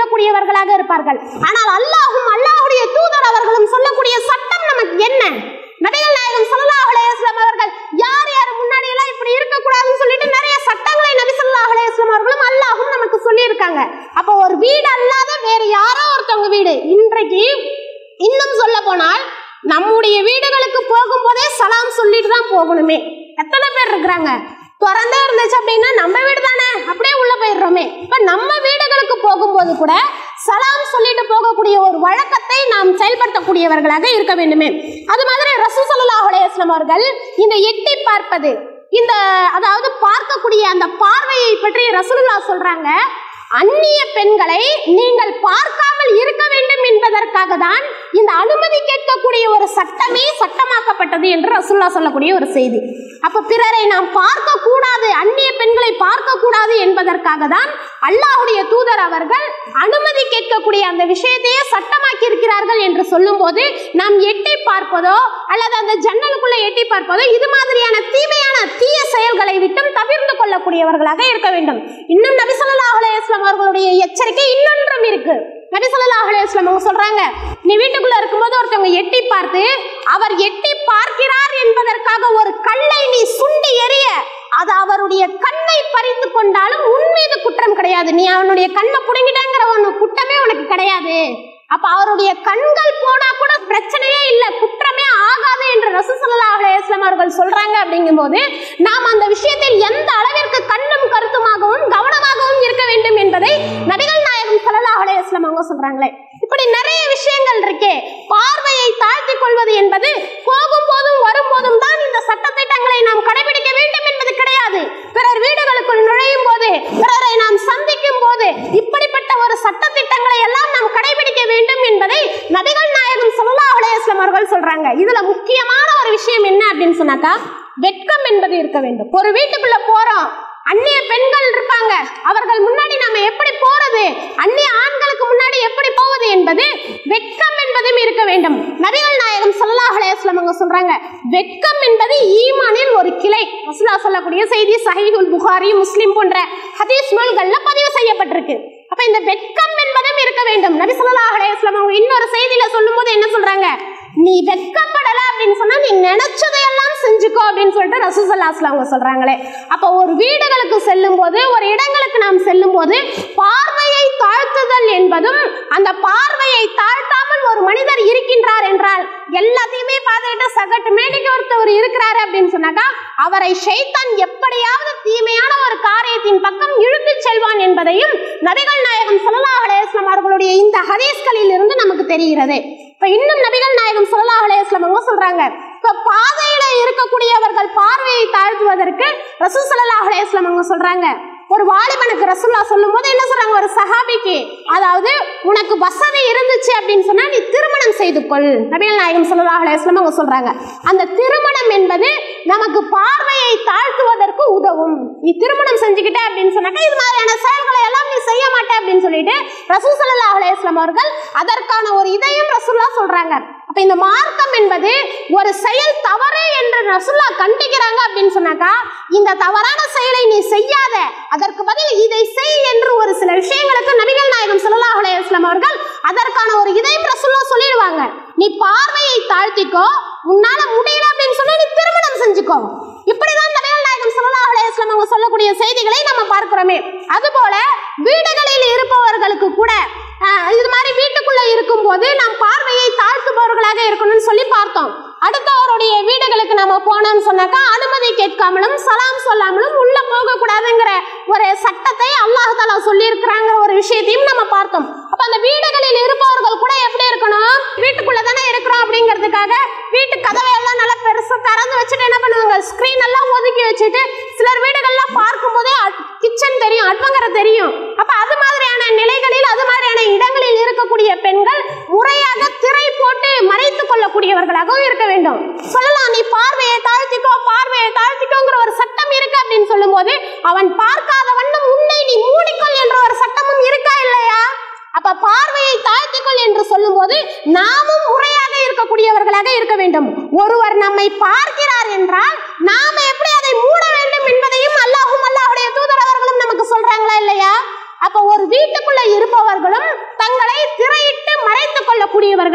இருக்கக்கூடியவர்களாக இருப்பார்கள் ஆனால் அல்லாஹும் அல்லாஹுடைய தூதர் அவர்களும் சொல்லக்கூடிய சட்டம் நமக்கு என்ன நபிகள் நாயகம் ஸல்லல்லாஹு அலைஹி வஸல்லம் அவர்கள் யார் யார் முன்னாடி எல்லாம் இப்படி இருக்கக்கூடாதுன்னு சொல்லிட்டு நிறைய சட்டங்களை நபி ஸல்லல்லாஹு அலைஹி வஸல்லம் அவர்களும் அல்லாஹும் நமக்கு சொல்லியிருக்காங்க அப்போ ஒரு வீடு அல்லாத வேற யாரோ ஒருத்தவங்க வீடு இன்றைக்கு இன்னும் சொல்ல போனால் நம்முடைய வீடுகளுக்கு போகும்போதே சலாம் சொல்லிட்டு தான் போகணுமே எத்தனை பேர் இருக்கிறாங்க திறந்தே இருந்துச்சு அப்படின்னா நம்ம வீடு தானே அப்படியே உள்ள போயிடுறோமே இப்ப நம்ம வீடுகளுக்கு போகும்போது கூட சலாம் சொல்லிட்டு போகக்கூடிய ஒரு வழக்கத்தை நாம் செயல்படுத்தக்கூடியவர்களாக இருக்க வேண்டுமே அது மாதிரி ரசூ ஸல்லல்லாஹு அலைஹி வஸல்லம் அவர்கள் இந்த எட்டி பார்ப்பது இந்த அதாவது பார்க்கக்கூடிய அந்த பார்வையை பற்றி ரசூலுல்லாஹ் சொல்றாங்க அந்நிய பெண்களை நீங்கள் பார்க்காமல் இருக்க வேண்டும் என்பதற்காக தான் இந்த அனுமதி கேட்கக்கூடிய ஒரு சட்டமே சட்டமாக்கப்பட்டது என்று ரசுல்லா சொல்லக்கூடிய ஒரு செய்தி அப்ப பிறரை நாம் பார்க்க கூடாது அந்நிய பெண்களை பார்க்க கூடாது என்பதற்காக தான் அல்லாஹ்வுடைய தூதர் அவர்கள் அனுமதி கேட்கக்கூடிய அந்த விஷயத்தையே சட்டமாக்கி இருக்கிறார்கள் என்று சொல்லும்போது நாம் எட்டி பார்ப்பதோ அல்லது அந்த ஜன்னலுக்குள்ள எட்டி பார்ப்பதோ இது மாதிரியான தீமையான தீய செயல்களை விட்டும் தவிர்த்து கொள்ளக்கூடியவர்களாக இருக்க வேண்டும் இன்னும் நபி ஸல்லல்லாஹு அலைஹி வஸல்லம் அவர்களுடைய எச்சரிக்கை இன்னொன்றும் இருக்கு நபி ஸல்லல்லாஹு அலைஹி வஸல்லம் அவங்க சொல்றாங்க நீ வீட்டுக்குள்ள இருக்கும்போது ஒருத்தவங்க எட்டி பார்த்து அவர் எட்டி பார்க்கிறார் என்பதற்காக ஒரு கல்லை நீ சுண்டி எறிய அது அவருடைய கண்ணை பறித்து கொண்டாலும் உன் மீது குற்றம் கிடையாது நீ அவனுடைய கண்ணை புடுங்கிட்டேங்கிற ஒன்று குற்றமே உனக்கு கிடையாது அப்ப அவருடைய கண்கள் போனா கூட பிரச்சனையே இல்ல குற்றமே ஆகாது என்று ரசூலுல்லாஹி அலைஹி வஸல்லம் அவர்கள் சொல்றாங்க அப்படிங்கும்போது நாம் அந்த விஷயத்தில் எந்த அளவிற்கு கண்ணும் கருத்துமாகவும் கவனமாகவும் இருக்க வேண்டும் என்பதை நபிகள் நாயகம் ஸல்லல்லாஹு அலைஹி வஸல்லம் அவங்க சொல்றாங்களே இப்படி நிறைய விஷயங்கள் இருக்கே பார்வையை தாழ்த்தி கொள்வது என்பது போகும் போதும் வரும்போதும் தான் இந்த சட்டத்திட்டங்களை நாம் கடைபிடிக்க வேண்டும் என்பது கிடையாது பிறர் வீடுகளுக்குள் நுழையும் போது பிறரை நாம் சந்திக்கும் போது இப்படிப்பட்ட ஒரு சட்டத்திட்டங்களை எல்லாம் நாம் கடைபிடிக்க வேண்டும் என்பதை நபிகள் நாயகம் ஸல்லல்லாஹு அலைஹி வஸல்லம் அவர்கள் சொல்றாங்க இதுல முக்கியமான ஒரு விஷயம் என்ன அப்படின்னு சொன்னாக்கா வெட்கம் என்பது இருக்க வேண்டும் ஒரு வீட்டுக்குள்ள போறோம் அந்நிய பெண்கள் இருப்பாங்க அவர்கள் முன்னாடி நாம எப்படி போறது அந்நிய ஆண்களுக்கு முன்னாடி எப்படி போவது என்பது வெட்கம் என்பதும் இருக்க வேண்டும் நபிகள் நாயகம் ஸல்லல்லாஹு அலைஹி வஸல்லம் அவங்க சொல்றாங்க வெட்கம் என்பது ஈமானில் ஒரு கிளை ரசூலுல்லாஹ் சொல்லக்கூடிய செய்தி சஹீஹுல் புகாரி முஸ்லிம் போன்ற ஹதீஸ் நூல்கள்ல பதிவு செய்யப்பட்டிருக்கு அப்ப இந்த வெட்கம் என்பதும் இருக்க வேண்டும் நபி ஸல்லல்லாஹு அலைஹி வஸல்லம் அவங்க இன்னொரு செய்தியில சொல்லும்போது என்ன சொல்றாங்க நீ வெட்கப்படல அப்படின்னு சொன்னா நீ நினைச்சதையெல்லாம் செஞ்சுக்கோ அப்படின்னு சொல்லிட்டு ரசூசல்லாஸ்ல அவங்க சொல்றாங்களே அப்ப ஒரு வீடுகளுக்கு செல்லும் போது ஒரு இடங்களுக்கு நாம் செல்லும் போது பார்வையை தாழ்த்துதல் என்பதும் அந்த பார்வையை தாழ்த்தாமல் ஒரு மனிதர் இருக்கின்றார் என்றால் எல்லாத்தையுமே பார்த்துக்கிட்டு சகட்டு மேடைக்கு ஒருத்தவர் இருக்கிறாரு அப்படின்னு சொன்னாக்கா அவரை ஷைத்தான் எப்படியாவது தீமையான ஒரு காரியத்தின் பக்கம் இழுத்துச் செல்வான் என்பதையும் நபிகள் நாயகம் ஸல்லல்லாஹு அலைஹி வஸல்லம் அவர்களுடைய இந்த ஹதீஸ்களில் இருந்து நமக்கு தெரிகிறது இப்ப இன்னும் நபிகள் நாயகம் ஸல்லல்லாஹு அலைஹி வஸல்லம் அவங்க சொல்றாங்க இப்ப பாதையில இருக்கக்கூடியவர்கள் பார்வையை தாழ்த்துவதற்கு ரசூல் ஸல்லல்லாஹு அலைஹி வஸல்லம் அவங்க சொல்றாங்க ஒரு வாலிபனுக்கு ரசூல்லா சொல்லும்போது என்ன சொல்றாங்க ஒரு சஹாபிக்கு அதாவது உனக்கு வசதி இருந்துச்சு அப்படின்னு சொன்னா நீ திருமணம் செய்து கொள் நபிகள் நாயகம் ஸல்லல்லாஹு அலைஹி வஸல்லம் அவங்க சொல்றாங்க அந்த திருமணம் என்பது நமக்கு பார்வையை தாழ்த்துவதற்கு உதவும் நீ திருமணம் செஞ்சுக்கிட்ட அப்படின்னு சொன்னாக்கா இது மாதிரியான செயல்களை எல்லாம் நீ செய்ய மாட்டே அப்படின்னு சொல்லிட்டு ரசூல் ஸல்லல்லாஹு அலைஹி வஸல்லம் அவர்கள் அதற்கான ஒரு இதையும் ரசூல்லா சொல்றாங்க அப்ப இந்த மார்க்கம் என்பது ஒரு செயல் தவறு என்று ரசுல்லா கண்டிக்கிறாங்க அப்படின்னு சொன்னாக்கா இந்த தவறான செயலை நீ செய்யாத அதற்கு பதில் இதை செய் என்று ஒரு சில விஷயங்களுக்கு நபிகள் நாயகம் ஸல்லல்லாஹு அலைஹி வஸல்லம் அவர்கள் அதற்கான ஒரு இதையும் ரசுல்லா சொல்லிடுவாங்க நீ பார்வையை தாழ்த்திக்கோ உன்னால முடியல அப்படின்னு சொன்னா நீ திருமணம் செஞ்சுக்கோ இப்படிதான் நபிகள் நாயகம் ஸல்லல்லாஹு அலைஹி வஸல்லம் அவங்க சொல்லக்கூடிய செய்திகளை நம்ம பார்க்கிறோமே அதுபோல வீடுகளில் இருப்பவர்களுக்கு கூட ஆஹ், இது மாதிரி வீட்டுக்குள்ள இருக்கும்போது நாம் பார்வையை தாழ்த்துபவர்களாக இருக்கணும்னு சொல்லி பார்த்தோம் அடுத்தவருடைய வீடுகளுக்கு நம்ம போனோம்னு சொன்னாக்கா அனுமதி கேட்காமலும் சலாம் சொல்லாமலும் உள்ள போக கூடாதுங்கிற ஒரு சட்டத்தை அல்லாஹ் தாலா சொல்லியிருக்கிறாங்கிற ஒரு விஷயத்தையும் நம்ம பார்த்தோம் அப்ப அந்த வீடுகளில் இருப்பவர்கள் கூட எப்படி இருக்கணும் வீட்டுக்குள்ள தானே இருக்கிறோம் அப்படிங்கிறதுக்காக வீட்டு கதவை எல்லாம் நல்லா பெருசா திறந்து வச்சுட்டு என்ன பண்ணுவாங்க ஸ்கிரீன் எல்லாம் ஒதுக்கி வச்சுட்டு சிலர் வீடுகள்ல பார்க்கும்போதே கிச்சன் தெரியும் அடுப்பங்கரை தெரியும் அப்ப அது மாதிரியான நிலைகளில் அது மாதிரியான இடங்களில் இருக்கக்கூடிய பெண்கள் முறையாக திரை போட்டு மறைத்துக் கொள்ளக்கூடியவர்களாகவும் இருக்க வேண்டும் சொல்லலாம் நீ பார்வையை தாழ்த்திக்கோ பார்வையை தாழ்த்திக்கோங்கிற ஒரு சட்டம் இருக்கு அப்படின்னு சொல்லும்போது அவன் பார்க்காத வண்ணம் உன்னை நீ மூடிக்கொள் என்ற ஒரு சட்டமும் இருக்கா இல்லையா அப்ப பார்வையை தாழ்த்திக்கொள் என்று சொல்லும்போது நாமும் முறையாக இருக்கக்கூடியவர்களாக இருக்க வேண்டும் ஒருவர் நம்மை பார்க்கிறார் என்றால் நாம எப்படி அதை மூட வேண்டும் என்பதையும் அல்லாஹும் அல்லாஹுடைய தூதர் அவர்களும் நமக்கு சொல்றாங்களா இல்லையா அப்ப ஒரு வீட்டுக்குள்ள இருப்பவர்களும் தங்களை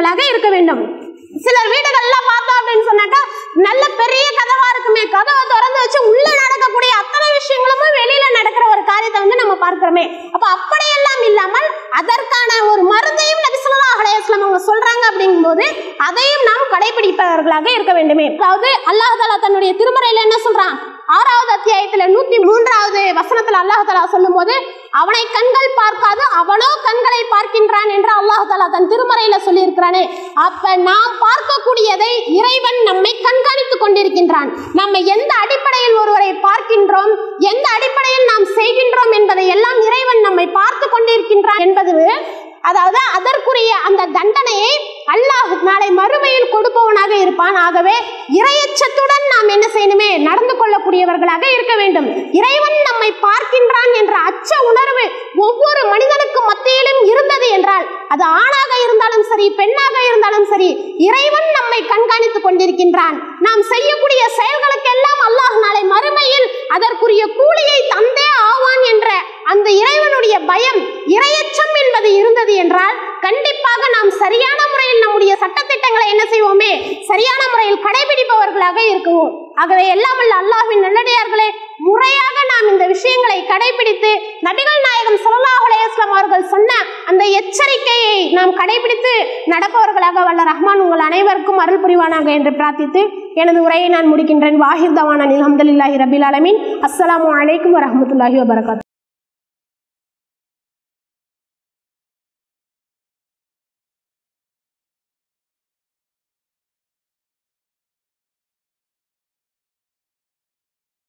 கடைபிடிப்பவர்களாக இருக்க வேண்டும் சிலர் வீடுகள்லாம் பார்த்தோம் அப்படின்னு சொன்னாக்கா நல்ல பெரிய கதவா இருக்குமே கதவை திறந்து வச்சு உள்ள நடக்கக்கூடிய அத்தனை விஷயங்களுமே வெளியில நடக்கிற ஒரு காரியத்தை வந்து நம்ம பார்க்கிறோமே அப்ப அப்படியெல்லாம் இல்லாமல் அதற்கான ஒரு மருந்தையும் நபி ஸல்லல்லாஹு அலைஹி வஸல்லம் அவங்க சொல்றாங்க அப்படிங்கும்போது அதையும் நாம் கடைபிடிப்பவர்களாக இருக்க வேண்டுமே அதாவது அல்லாஹ் தாலா தன்னுடைய திருமறையில என்ன சொல்றான் ஆறாவது அத்தியாயத்துல நூத்தி மூன்றாவது வசனத்துல அல்லாஹ் தாலா சொல்லும் போது அவனை கண்கள் பார்க்காது அவனோ கண்களை பார்க்கின்றான் என்று அல்லாஹ் தாலா தன் திருமறையில சொல்லியிருக்கிறானே அப்ப நாம் பார்க்கக்கூடியதை இறைவன் நம்மை கண்காணித்துக் கொண்டிருக்கின்றான் நம்ம எந்த அடிப்படையில் ஒருவரை பார்க்கின்றோம் எந்த அடிப்படையில் நாம் செய்கின்றோம் என்பதை எல்லாம் இறைவன் நம்மை பார்த்து கொண்டிருக்கின்றான் என்பது அதாவது அதற்குரிய அந்த தண்டனையை அல்லாஹ் நாளை மறுமையில் கொடுப்பவனாக இருப்பான் ஆகவே இரையச்சத்துடன் நாம் என்ன செய்யணுமே நடந்து கொள்ளக்கூடியவர்களாக இருக்க வேண்டும் இறைவன் நம்மை பார்க்கின்றான் என்ற அச்ச உணர்வு ஒவ்வொரு மனிதனுக்கு மத்தியிலும் இருந்தது என்றால் அது ஆணாக இருந்தாலும் சரி பெண்ணாக இருந்தாலும் சரி இறைவன் நம்மை கண்காணித்துக் கொண்டிருக்கின்றான் நாம் செய்யக்கூடிய செயல்களுக்கெல்லாம் அல்லாஹ் நாளை மறுமையில் அதற்குரிய கூலியை தந்தே ஆவான் என்ற அந்த இறைவனுடைய பயம் இரையச்சம் என்பது இருந்தது என்றால் கண்டிப்பாக நாம் சரியான முறையில் நம்முடைய சட்டத்திட்டங்களை என்ன செய்வோமே சரியான முறையில் கடைபிடிப்பவர்களாக இருக்குவோம் ஆகவே எல்லாம் வல்ல அல்லாஹ்வின் நல்லடியார்களே முறையாக நாம் இந்த விஷயங்களை கடைபிடித்து நபிகள் நாயகம் ஸல்லல்லாஹு அலைஹி வஸல்லம் அவர்கள் சொன்ன அந்த எச்சரிக்கையை நாம் கடைபிடித்து நடப்பவர்களாக வல்ல ரஹ்மான் உங்கள் அனைவருக்கும் அருள் புரிவானாக என்று பிரார்த்தித்து எனது உரையை நான் முடிக்கின்றேன் வாஹிர் தவான அல்ஹம்துலில்லாஹி ரபில் ஆலமீன் அஸ்ஸலாமு அலைக்கும் வரஹ்மத்துல்லாஹி வபரகாத்து